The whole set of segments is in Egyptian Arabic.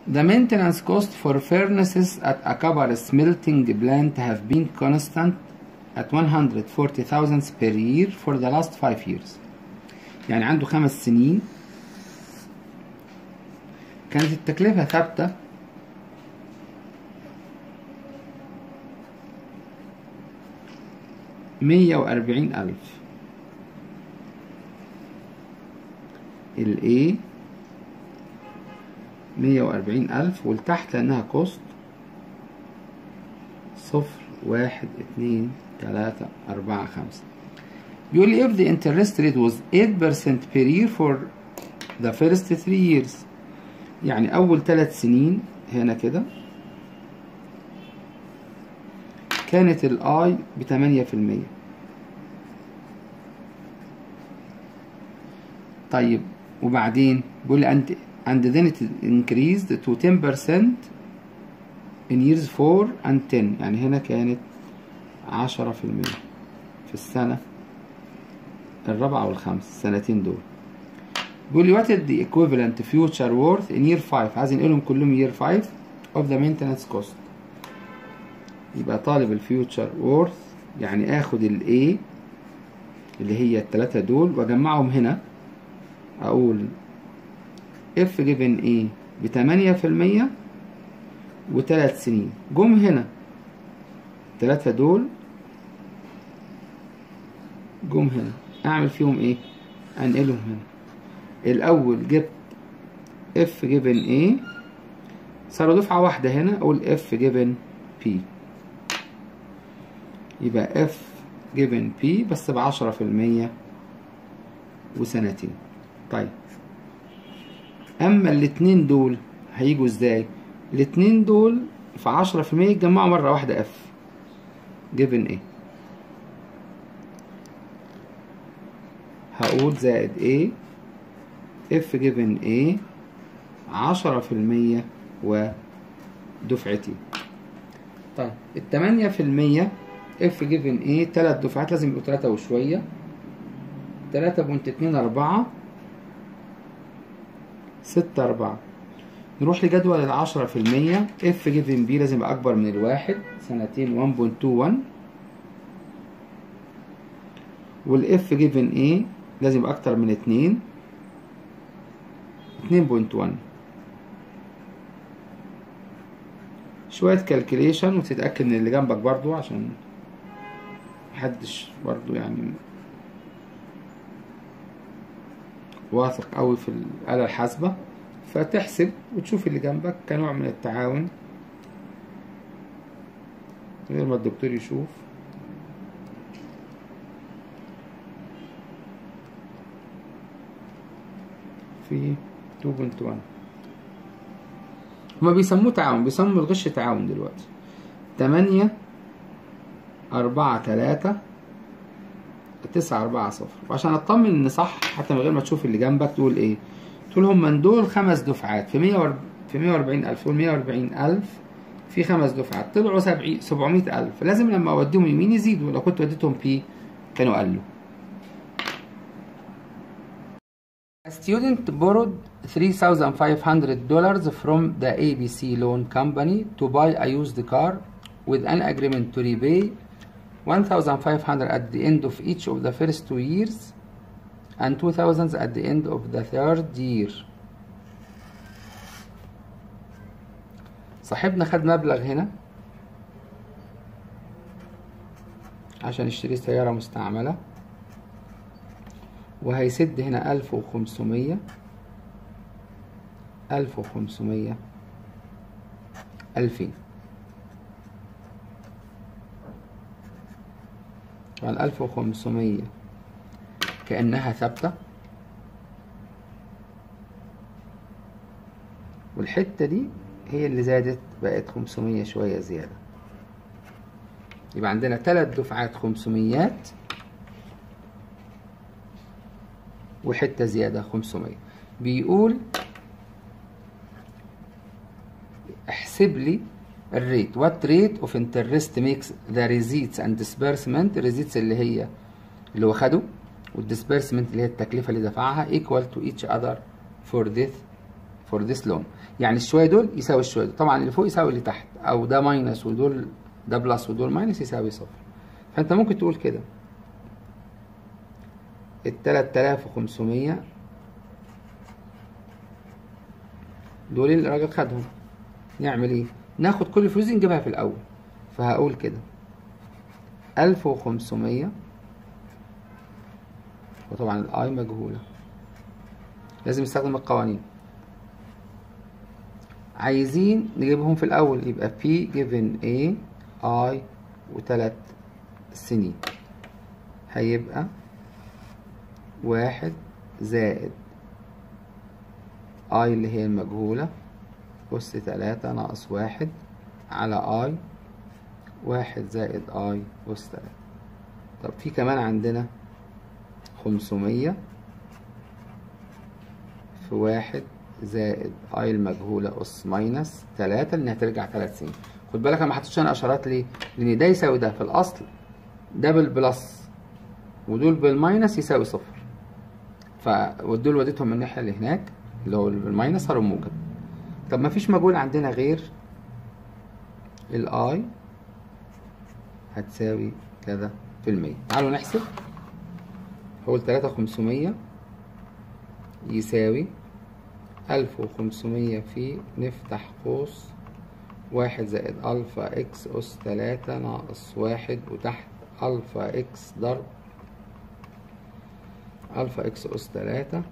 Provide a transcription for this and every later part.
The maintenance cost for furnaces at a copper smelting plant have been constant at 140,000 per year for the last 5 years. يعني عنده خمس سنين كانت التكلفة ثابتة مية وأربعين ألف ال A مية وأربعين ألف والتحت لأنها كوست صفر واحد اتنين تلاتة أربعة خمسة بيقول لي if the interest rate was 8% per year for the first three years يعني أول ثلاث سنين هنا كده كانت الآي بتمانية في المية طيب وبعدين بيقول لي and, and then it increased to 10% in years 4 and 10 يعني هنا كانت عشرة في المية في السنة الرابعة والخامسة السنتين دول بيقول لي what is the equivalent future worth in year 5 عايز نقولهم كلهم year 5 of the maintenance cost يبقى طالب الفيوتشر وورث يعني اخد ال A اللي هي التلاتة دول واجمعهم هنا اقول F given A بتمانية في المية وتلات سنين جم هنا التلاتة دول جم هنا اعمل فيهم ايه انقلهم هنا الاول جبت F given A صاروا دفعة واحدة هنا اقول F given P يبقى F given P بس بعشرة في المية وسنتين طيب اما الاتنين دول هيجوا ازاي الاتنين دول في عشرة في المية يتجمعوا مرة واحدة F given A هقول زائد A F given A عشرة في المية ودفعتي طيب التمانية في المية اف جيفن ايه تلات دفعات لازم يبقوا تلاتة وشوية تلاتة بونت اتنين أربعة ستة أربعة نروح لجدول العشرة في المية اف جيفن بي لازم يبقى أكبر من الواحد سنتين وان بونت تو ون والاف جيفن ايه لازم يبقى أكتر من اتنين اتنين بونت ون شوية كالكوليشن وتتأكد من اللي جنبك برضو عشان محدش برضو يعني واثق قوي في الآلة الحاسبة فتحسب وتشوف اللي جنبك كنوع من التعاون من غير ما الدكتور يشوف في 2.1 هما بيسموه تعاون بيسموا الغش تعاون دلوقتي تمانية أربعة تلاتة تسعة أربعة صفر وعشان أطمن إن صح حتى من غير ما تشوف اللي جنبك تقول إيه تقول هم من دول خمس دفعات في مية في مية وأربعين ألف والمية وأربعين ألف في خمس دفعات طلعوا سبعين سبعمية ألف لازم لما أوديهم يمين يزيدوا لو كنت وديتهم بي كانوا قلوا A student borrowed $3,500 from the ABC loan company to buy a used car with an agreement to repay 1,500 at the end of each of the first two years and 2,000 at the end of the third year. صاحبنا خد مبلغ هنا عشان يشتري سيارة مستعملة وهيسد هنا ألف وخمسمية ألف وخمسمية ألفين طبعا ألف وخمسمية كأنها ثابتة والحتة دي هي اللي زادت بقت خمسمية شوية زيادة يبقى عندنا تلات دفعات خمسميات وحتة زيادة خمسمية بيقول احسب لي الريت what rate of interest makes the receipts and disbursement receipts اللي هي اللي هو خده والديسبيرسمنت اللي هي التكلفة اللي دفعها equal to each other for this فور ذيس لون يعني الشويه دول يساوي الشويه دول طبعا اللي فوق يساوي اللي تحت او ده ماينس ودول ده بلس ودول ماينس يساوي صفر فانت ممكن تقول كده ال 3500 دول اللي الراجل خدهم نعمل ايه ناخد كل الفلوس دي نجيبها في الاول فهقول كده 1500 وطبعا الاي مجهوله لازم نستخدم القوانين عايزين نجيبهم في الأول يبقى P given A I وتلات سنين هيبقى واحد زائد I اللي هي المجهولة أس تلاتة ناقص واحد على I واحد زائد I أس تلاتة طب في كمان عندنا خمسمية في واحد زائد اي المجهولة اس ماينس تلاتة لانها ترجع تلات سنين خد بالك انا ما حطيتش انا اشارات ليه؟ لان ده يساوي ده في الاصل ده بالبلس ودول بالماينس يساوي صفر ف ودول وديتهم من الناحية اللي هناك اللي هو بالماينس صاروا موجب طب ما فيش مجهول عندنا غير الاي هتساوي كذا في المية تعالوا نحسب هقول تلاتة خمسمية يساوي ألف وخمسمية في نفتح قوس واحد زائد ألفا إكس أس تلاتة ناقص واحد وتحت ألفا إكس ضرب ألفا إكس أس تلاتة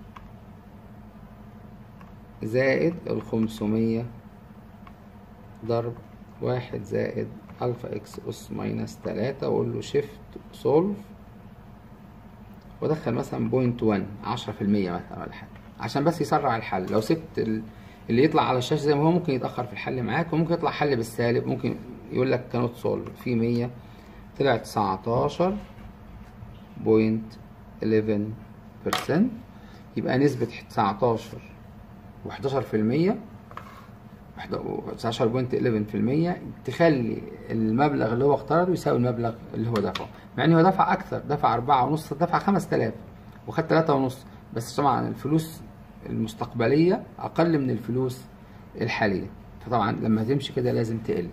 زائد الخمسمية ضرب واحد زائد ألفا إكس أس ماينس تلاتة وأقول له شيفت سولف وأدخل مثلا بوينت وان عشرة في المية مثلا ولا حاجة عشان بس يسرع الحل لو سبت ال... اللي يطلع على الشاشة زي ما هو ممكن يتأخر في الحل معاك وممكن يطلع حل بالسالب ممكن يقول لك كانوت سولف في مية طلع تسعتاشر بوينت 11% يبقى نسبة تسعتاشر وحداشر في المية تسعتاشر بوينت 11% تخلي المبلغ اللي هو اقترضه يساوي المبلغ اللي هو دفعه مع ان هو دفع اكثر دفع أربعة ونص دفع خمس تلاف وخد تلاتة ونص بس طبعا الفلوس المستقبلية أقل من الفلوس الحالية فطبعا لما تمشي كده لازم تقل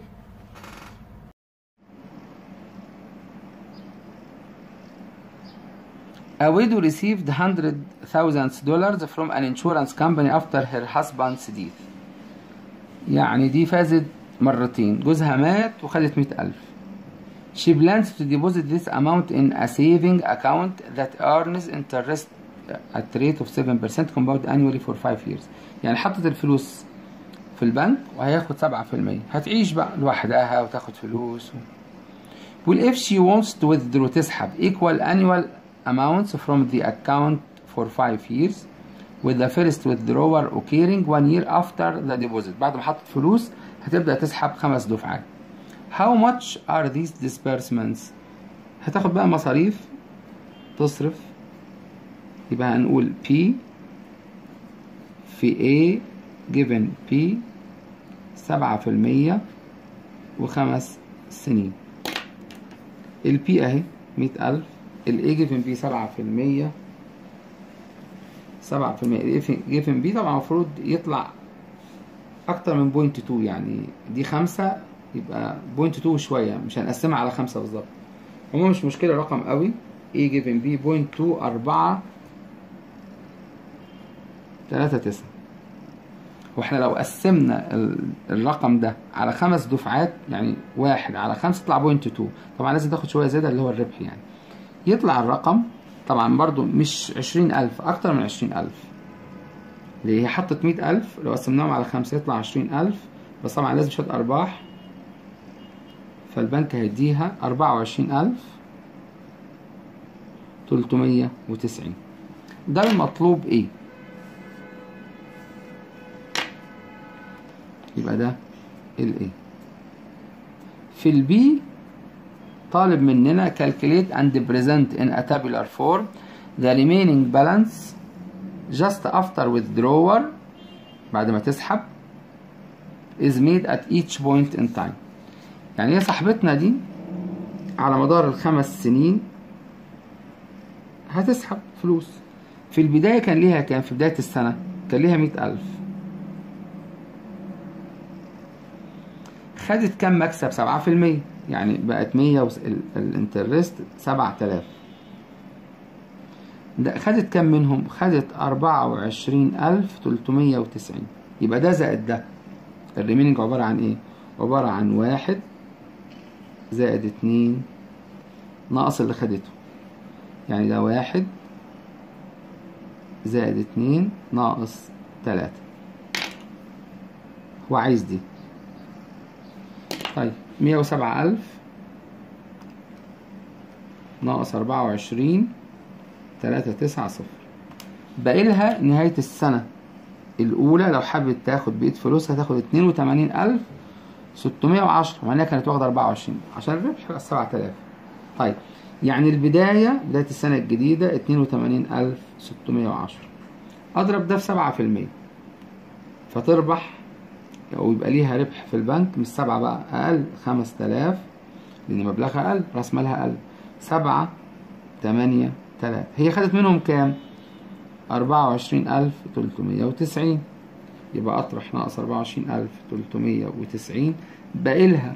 A widow received hundred thousand dollars from an insurance company after her husband's death. يعني دي فازت مرتين جوزها مات وخدت مئة ألف. She plans to deposit this amount in a saving account that earns interest at rate of 7% compound annually for 5 years. يعني حطت الفلوس في البنك وهياخد 7% هتعيش بقى لوحدها وتاخد فلوس و... Well if she wants to withdraw تسحب equal annual amounts from the account for 5 years with the first withdrawal occurring one year after the deposit بعد ما حطت فلوس هتبدأ تسحب خمس دفعات How much are these disbursements هتاخد بقى مصاريف تصرف يبقى هنقول P في A given P سبعة في المية وخمس سنين ال P اهي مية ألف ال A given B سبعة في المية سبعة في المية ال A given B طبعا المفروض يطلع أكتر من بوينت تو يعني دي خمسة يبقى بوينت تو شوية مش هنقسمها على خمسة بالظبط هو مش مشكلة الرقم قوي A given B بوينت تو أربعة تلاتة تسعة واحنا لو قسمنا الرقم ده على خمس دفعات يعني واحد على خمسة يطلع بوينت تو طبعا لازم تاخد شوية زيادة اللي هو الربح يعني يطلع الرقم طبعا برضو مش عشرين ألف أكتر من عشرين ألف اللي هي حطت مية ألف لو قسمناهم على خمسة يطلع عشرين ألف بس طبعا لازم شوية أرباح فالبنك هيديها أربعة وعشرين ألف تلتمية وتسعين ده المطلوب ايه يبقى ده ال A في البي طالب مننا calculate and present in a tabular form the remaining balance just after withdrawal بعد ما تسحب is made at each point in time يعني هي صاحبتنا دي على مدار الخمس سنين هتسحب فلوس في البداية كان ليها كام في بداية السنة كان ليها مئة ألف خدت كام مكسب سبعة في المية يعني بقت مية وس... ال- الانترست سبعة آلاف ده خدت كام منهم خدت أربعة وعشرين ألف تلتمية وتسعين يبقى ده زائد ده الريميننج عبارة عن ايه عبارة عن واحد زائد اتنين ناقص اللي خدته يعني ده واحد زائد اتنين ناقص تلاتة هو عايز دي طيب مية وسبعة ألف ناقص أربعة وعشرين تلاتة تسعة صفر باقي لها نهاية السنة الأولى لو حابب تاخد بقية فلوسها تاخد اتنين وتمانين ألف ستمية وعشرة مع إنها كانت واخدة أربعة وعشرين عشان الربح بقى سبعة آلاف طيب يعني البداية بداية السنة الجديدة اتنين وتمانين ألف ستمية وعشرة أضرب ده في سبعة في المية فتربح أو يبقى ليها ربح في البنك مش سبعة بقى أقل خمس تلاف لأن مبلغها أقل رأس مالها أقل سبعة تمانية تلاتة هي خدت منهم كام؟ أربعة وعشرين ألف تلتمية وتسعين يبقى أطرح ناقص أربعة وعشرين ألف تلتمية وتسعين باقي لها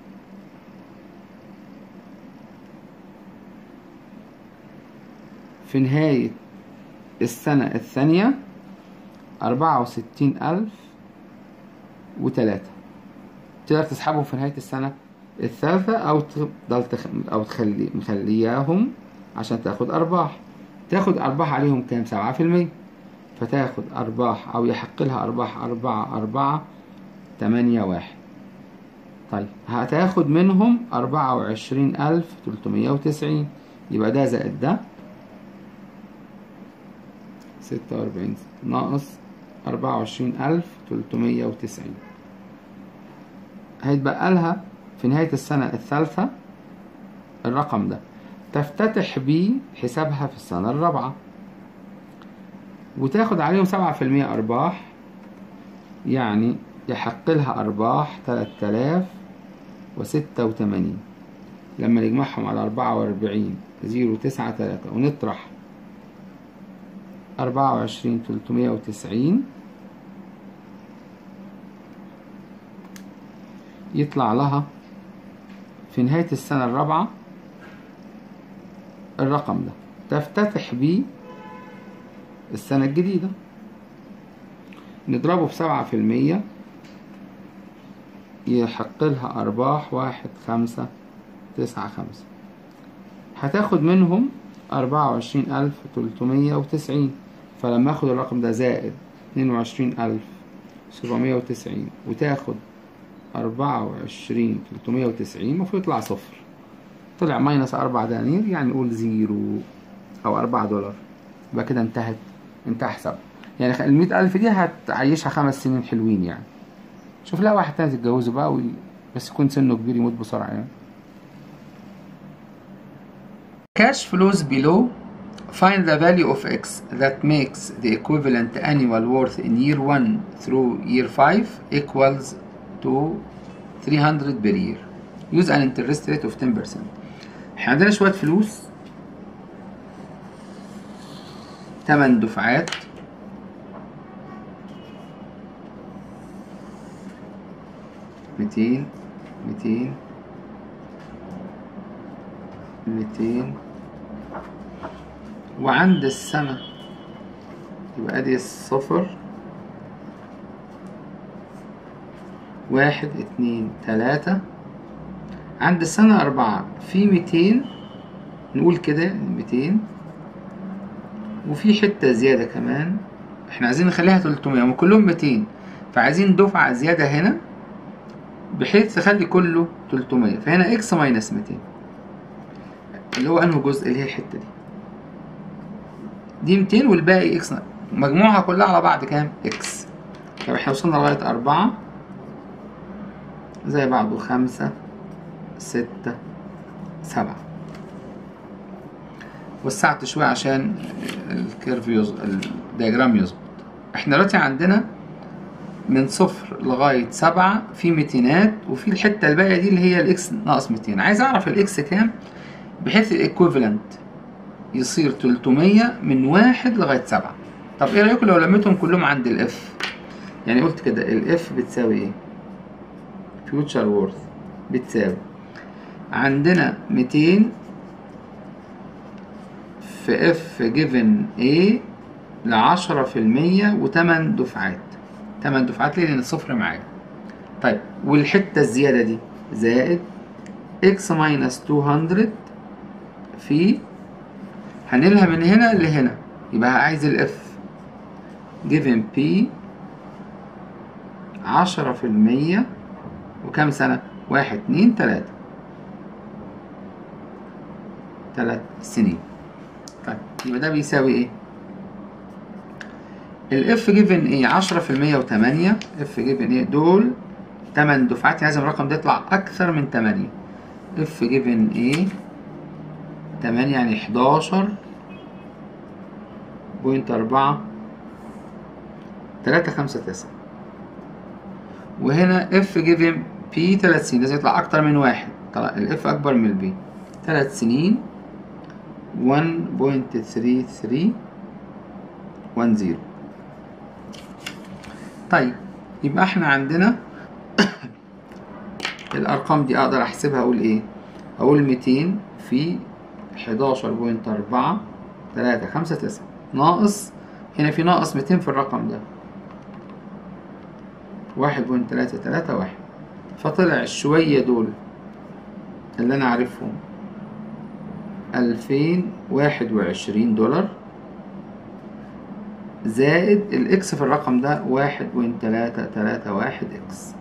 في نهاية السنة الثانية أربعة وستين ألف وتلاتة تقدر تسحبهم في نهاية السنة الثالثة أو تفضل تخ... أو تخلي مخلياهم عشان تاخد أرباح تاخد أرباح عليهم كام سبعة في المية فتاخد أرباح أو يحق لها أرباح أربعة أربعة تمانية واحد طيب هتاخد منهم أربعة وعشرين ألف تلتمية وتسعين يبقى ده زائد ده ستة وأربعين ناقص أربعة وعشرين ألف تلتمية وتسعين هيتبقى لها في نهاية السنة الثالثة الرقم ده تفتتح بيه حسابها في السنة الرابعة وتاخد عليهم سبعة في المية أرباح يعني يحق لها أرباح تلات آلاف وستة وتمانين لما نجمعهم على أربعة وأربعين زيرو تسعة تلاتة ونطرح أربعة وعشرين تلتمية وتسعين يطلع لها في نهاية السنة الرابعة الرقم ده تفتتح بيه السنة الجديدة نضربه في سبعة في المية يحق لها أرباح واحد خمسة تسعة خمسة هتاخد منهم أربعة وعشرين ألف تلتمية وتسعين فلما أخد الرقم ده زائد اتنين وعشرين ألف سبعمية وتسعين وتاخد أربعة وعشرين تلتمية وتسعين المفروض يطلع صفر طلع ماينس أربعة دنانير يعني نقول زيرو أو أربعة دولار يبقى كده انتهت انتهى حسابها يعني المية ألف دي هتعيشها خمس سنين حلوين يعني شوف لها واحد تاني تتجوزه بقى وي... بس يكون سنه كبير يموت بسرعة يعني cash flows below find the value of x that makes the equivalent annual worth in year 1 through year 5 equals to 300 per year use an interest rate of 10% احنا عندنا شوية فلوس تمن دفعات ميتين ميتين ميتين وعند السنة يبقى ادي الصفر واحد اتنين تلاتة عند السنة أربعة في ميتين نقول كده ميتين وفي حتة زيادة كمان احنا عايزين نخليها تلتمية هم كلهم ميتين فعايزين دفعة زيادة هنا بحيث تخلي كله تلتمية فهنا اكس ماينس ميتين اللي هو انه جزء اللي هي الحتة دي دي ميتين والباقي اكس مجموعها كلها على بعض كام اكس طب احنا وصلنا لغاية أربعة زي بعضه خمسة ستة سبعة وسعت شوية عشان الكيرف يظبط الدياجرام يظبط احنا دلوقتي عندنا من صفر لغاية سبعة في ميتينات وفي الحتة الباقية دي اللي هي الاكس ناقص ميتين عايز اعرف الاكس كام بحيث الايكوفالنت يصير تلتمية من واحد لغاية سبعة طب ايه رأيكم لو لميتهم كلهم عند الاف يعني قلت كده الاف بتساوي ايه future worth بتساوي عندنا 200 في اف جيفن A لعشرة في المية وتمن دفعات تمن دفعات ليه لأن الصفر معايا طيب والحتة الزيادة دي زائد x minus 200 في هنقلها من هنا لهنا يبقى عايز الاف given p عشرة في المية وكام سنة؟ واحد اتنين تلاتة تلات سنين طيب يبقى ده بيساوي ايه؟ الاف جيفن ايه عشرة في المية وتمانية اف جيفن ايه دول تمن دفعات لازم الرقم ده يطلع أكثر من تمانية اف جيفن ايه تمانية يعني حداشر بوينت أربعة تلاتة خمسة تسعة وهنا اف جيفن بي تلات سنين لازم يطلع أكتر من واحد طلع الاف أكبر من البي تلات سنين 1.3310 طيب يبقى احنا عندنا الأرقام دي أقدر أحسبها أقول إيه؟ أقول 200 في 11.4 3 5 9 ناقص هنا في ناقص 200 في الرقم ده 1.331 فطلع الشوية دول اللي أنا عارفهم ألفين واحد وعشرين دولار زائد الإكس في الرقم ده واحد بوينت تلاتة تلاتة واحد إكس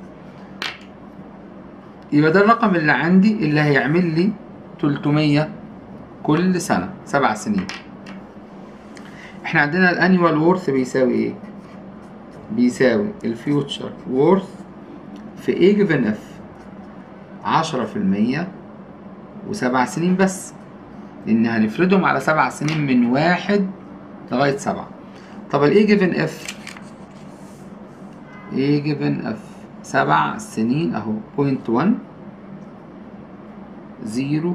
يبقى ده الرقم اللي عندي اللي هيعمل لي تلتمية كل سنة سبع سنين احنا عندنا الانيوال وورث بيساوي ايه بيساوي الفيوتشر وورث في ايه جيفن اف عشرة في المية وسبع سنين بس لان هنفردهم على سبع سنين من واحد لغاية سبعة طب الايه جيفن اف ايه جيفن اف سبع سنين اهو بوينت وان زيرو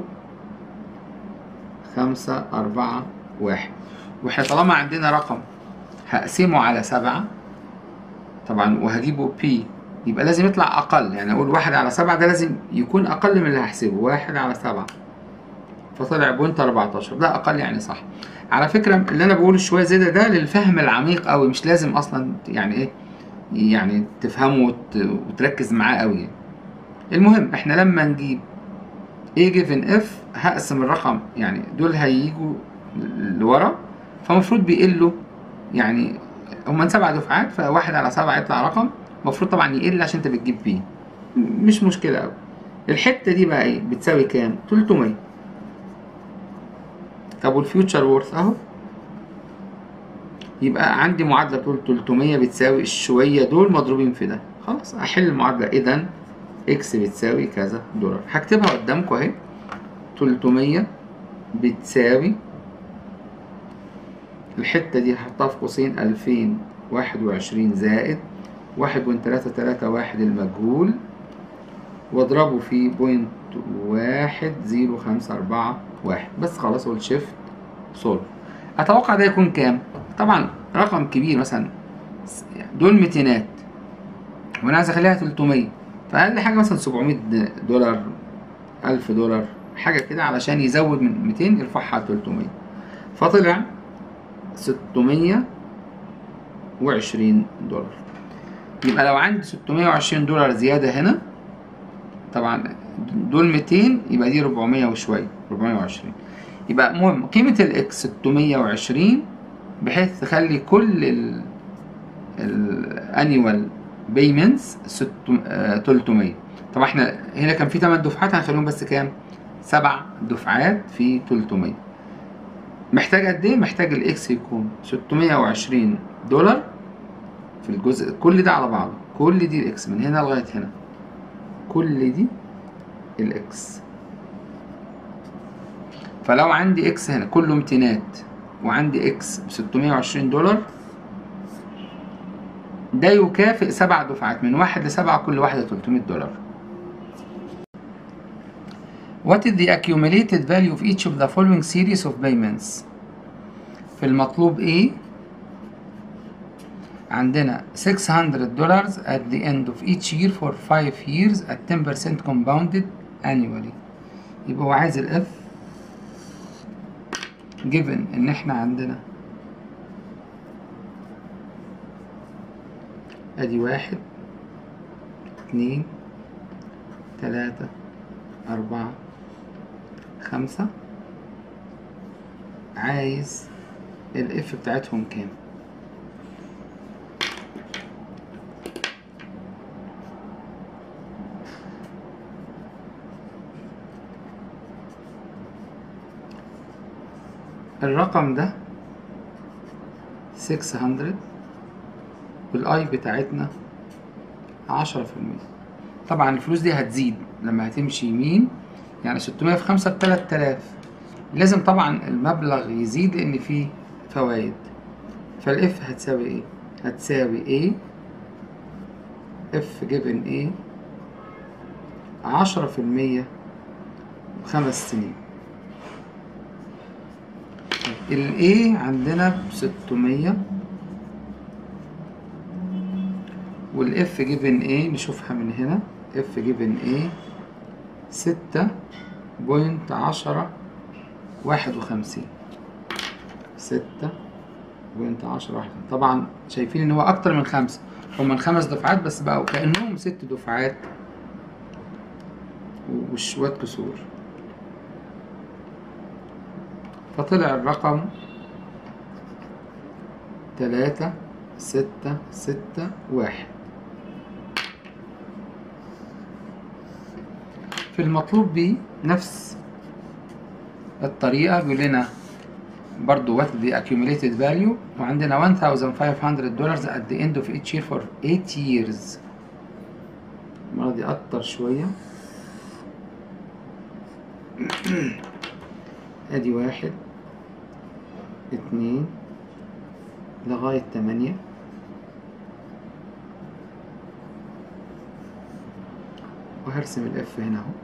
خمسة أربعة واحد واحنا طالما عندنا رقم هقسمه على سبعة طبعا وهجيبه بي يبقى لازم يطلع أقل يعني أقول واحد على سبعة ده لازم يكون أقل من اللي هحسبه واحد على سبعة فطلع بوينت 14 ده أقل يعني صح على فكرة اللي أنا بقوله شوية زيادة ده للفهم العميق أوي مش لازم أصلا يعني إيه يعني تفهمه وت... وتركز معاه أوي يعني. المهم إحنا لما نجيب A given F هقسم الرقم يعني دول هيجوا لورا فالمفروض بيقلوا يعني هما سبع دفعات فواحد على سبعة يطلع رقم المفروض طبعا يقل عشان انت بتجيب بيه مش مشكلة أوي الحتة دي بقى ايه بتساوي كام؟ 300 طب والفيوتشر وورث اهو يبقى عندي معادلة بتقول 300 بتساوي الشوية دول مضروبين في ده خلاص أحل المعادلة إذا إكس بتساوي كذا دولار هكتبها قدامكم أهي 300 بتساوي الحتة دي هحطها في قوسين 2021 زائد واحد بوينت تلاتة تلاتة واحد المجهول واضربه في بوينت واحد زيرو خمسة أربعة واحد بس خلاص اقول شيفت سولف أتوقع ده يكون كام؟ طبعا رقم كبير مثلا دول ميتينات وأنا عايز أخليها تلتمية فأقل حاجة مثلا سبعمية دولار ألف دولار حاجة كده علشان يزود من ميتين يرفعها تلتمية فطلع ستمية وعشرين دولار يبقى لو عندي ستمية وعشرين دولار زيادة هنا طبعا دول ميتين يبقى دي ربعمية وشوية ربعمية وعشرين يبقى المهم قيمة الإكس ستمية وعشرين بحيث تخلي كل ال الانيوال بيمنتس تلتمية طبعا احنا هنا كان في تمن دفعات هنخليهم بس كام؟ سبع دفعات في تلتمية محتاج قد ايه؟ محتاج الاكس يكون ستمية وعشرين دولار في الجزء كل ده على بعضه كل دي الاكس من هنا لغاية هنا كل دي الاكس فلو عندي اكس هنا كله امتينات وعندي اكس ب 620 دولار ده يكافئ سبع دفعات من واحد لسبعة كل واحدة 300 دولار What is the accumulated value of each of the following series of payments؟ في المطلوب A عندنا 600 دولار at the end of each year for 5 years at 10% compounded annually يبقى هو عايز الاف given ان احنا عندنا ادي واحد اتنين تلاتة أربعة خمسة عايز الاف بتاعتهم كام الرقم ده 600 والاي بتاعتنا عشرة في المية طبعا الفلوس دي هتزيد لما هتمشي يمين يعني ستمية في خمسة بتلات آلاف لازم طبعا المبلغ يزيد لأن فيه فوايد فالاف هتساوي ايه؟ هتساوي ايه اف جيفن ايه عشرة في المية بخمس سنين ال A عندنا بستمية وال F جيفن A نشوفها من هنا F جيفن A ستة بوينت عشرة واحد وخمسين ستة بوينت عشرة واحد طبعا شايفين ان هو اكتر من خمسة هما خمس دفعات بس بقوا كأنهم ست دفعات وشوية كسور فطلع الرقم تلاتة ستة ستة واحد في المطلوب بيه نفس الطريقة بيقول لنا برضو what the accumulated value وعندنا 1500 دولار at the end of each year for 8 years المرة دي أكتر شوية ادي واحد اتنين لغاية تمانية وهرسم الاف هنا اهو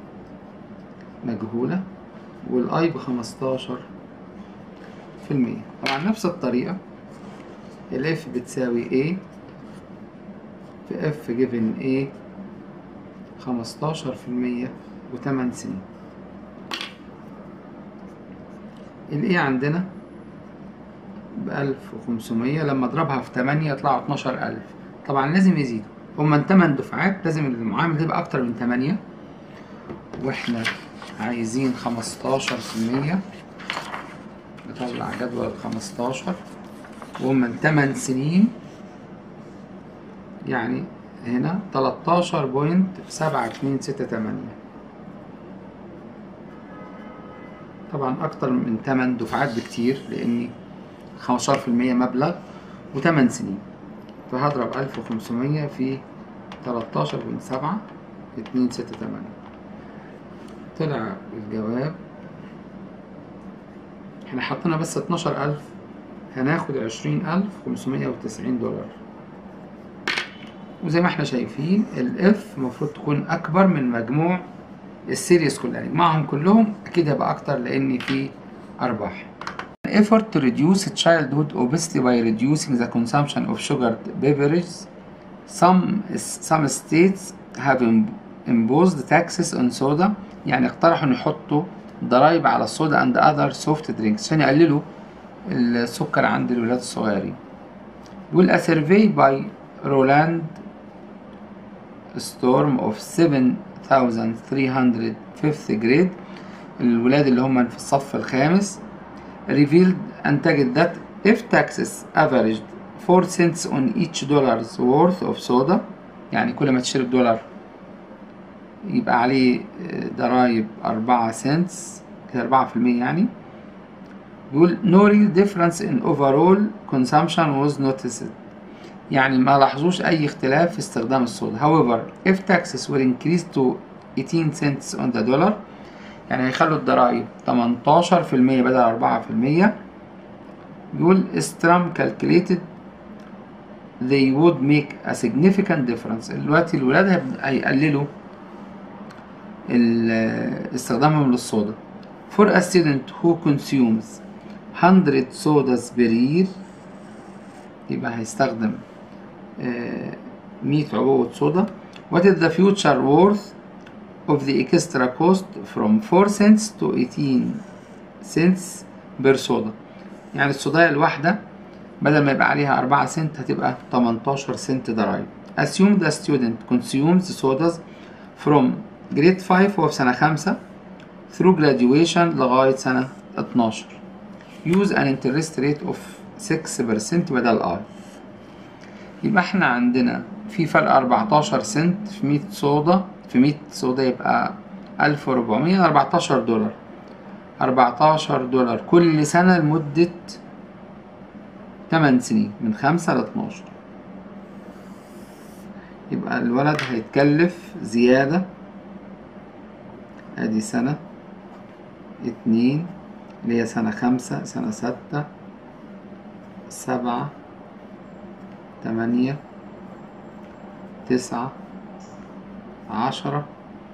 مجهولة والاي بخمستاشر في المية طبعا نفس الطريقة الاف بتساوي a في اف جيفن a خمستاشر في المية وتمن سنين الايه عندنا بألف وخمسمية لما اضربها في تمانية يطلعوا اتناشر ألف طبعا لازم يزيدوا هما تمن دفعات لازم المعامل يبقى أكتر من تمانية واحنا عايزين خمستاشر في المية نطلع جدول الخمستاشر وهما تمن سنين يعني هنا تلاتاشر بوينت سبعة اتنين ستة تمانية طبعا اكتر من 8 دفعات بكتير لاني 15% مبلغ و8 سنين فهضرب 1500 في 13.7 268 طلع الجواب احنا حطينا بس 12000 هناخد 20590 دولار وزي ما احنا شايفين الاف المفروض تكون اكبر من مجموع السيريس كلها معهم كلهم اكيد هيبقى اكتر لان في ارباح effort to reduce childhood obesity by reducing the consumption of sugared beverages some some states have imposed taxes on soda يعني اقترحوا ان يحطوا ضرائب على الصودا and other soft drinks عشان يقللوا السكر عند الولاد الصغيرين يقول a survey by Roland Storm of 7300 fifth grade الولاد اللي هم في الصف الخامس revealed أنتجت that if taxes averaged 4 cents on each dollar's worth of soda يعني كل ما تشتري دولار يبقى عليه ضرايب أربعة سنتس كده أربعة في المية يعني بيقول no real difference in overall consumption was noticed يعني ما لاحظوش أي اختلاف في استخدام الصودا however if taxes were increased to 18 cents on the dollar يعني هيخلوا الضرايب 18% بدل 4% بيقول Strum calculated they would make a significant difference دلوقتي الولاد هيقللوا استخدامهم للصودا for a student who consumes 100 sodas per year يبقى هيستخدم آه، 100 عبوة صودا What is the future worth of the extra cost from 4 cents to 18 cents per soda يعني الصوداية الواحدة بدل ما يبقى عليها 4 سنت هتبقى 18 سنت ضرايب Assume the student consumes sodas from grade 5 هو في سنة 5 through graduation لغاية سنة 12 use an interest rate of 6% بدل I يبقى احنا عندنا في فرق 14 سنت في 100 صودا في 100 صودا يبقى 1400 14 دولار 14 دولار كل سنة لمدة 8 سنين من 5 ل 12 يبقى الولد هيتكلف زيادة ادي سنة اتنين اللي هي سنة خمسة سنة ستة سبعة تمانية تسعة عشرة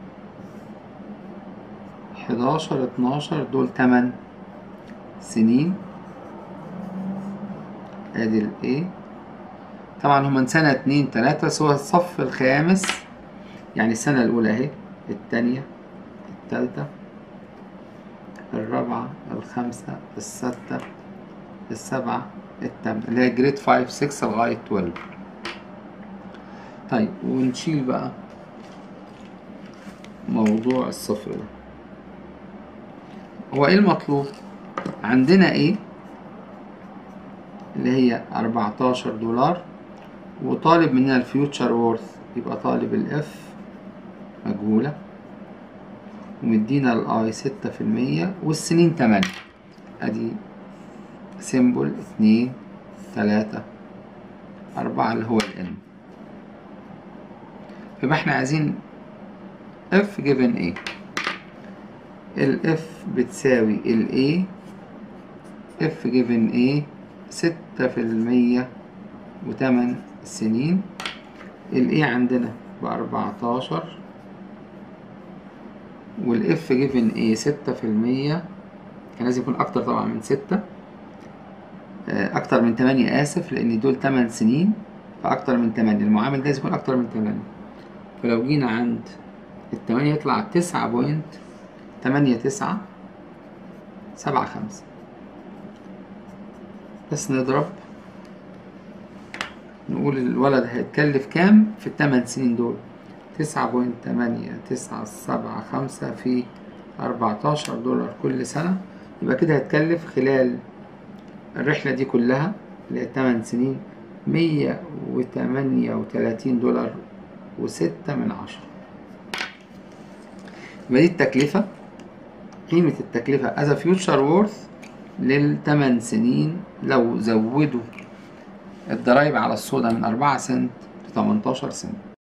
حداشر اتناشر دول تمن سنين ادي ال A طبعا هما من سنة اتنين تلاتة بس هو الصف الخامس يعني السنة الأولى اهي التانية التالتة الرابعة الخامسة الستة السبعة التامنة اللي هي جريد فايف سكس لغاية تويلف طيب ونشيل بقى موضوع الصفر ده هو ايه المطلوب عندنا ايه اللي هي أربعتاشر دولار وطالب مننا الفيوتشر وورث يبقى طالب الاف مجهولة ومدينا الاي ستة في المية والسنين تمانية ادي سيمبل اتنين تلاتة أربعة اللي هو الان يبقى احنا عايزين اف جيفن ايه الاف بتساوي ال A اف جيفن A ستة في المية وتمن سنين ال A عندنا بأربعتاشر والاف جيفن A ستة في المية كان لازم يكون أكتر طبعا من ستة آه، أكتر من تمانية آسف لأن دول تمن سنين فأكتر من تمانية المعامل ده لازم يكون أكتر من تمانية فلو جينا عند التمانية يطلع تسعة بوينت تمانية تسعة سبعة خمسة بس نضرب نقول الولد هيتكلف كام في التمن سنين دول تسعة بوينت تمانية تسعة سبعة خمسة في أربعتاشر دولار كل سنة يبقى كده هيتكلف خلال الرحلة دي كلها اللي هي تمن سنين مية وتمانية وتلاتين دولار وستة من عشرة يبقى دي التكلفة قيمة التكلفة as a future worth للتمن سنين لو زودوا الضرايب على الصودا من أربعة سنت لتمنتاشر سنت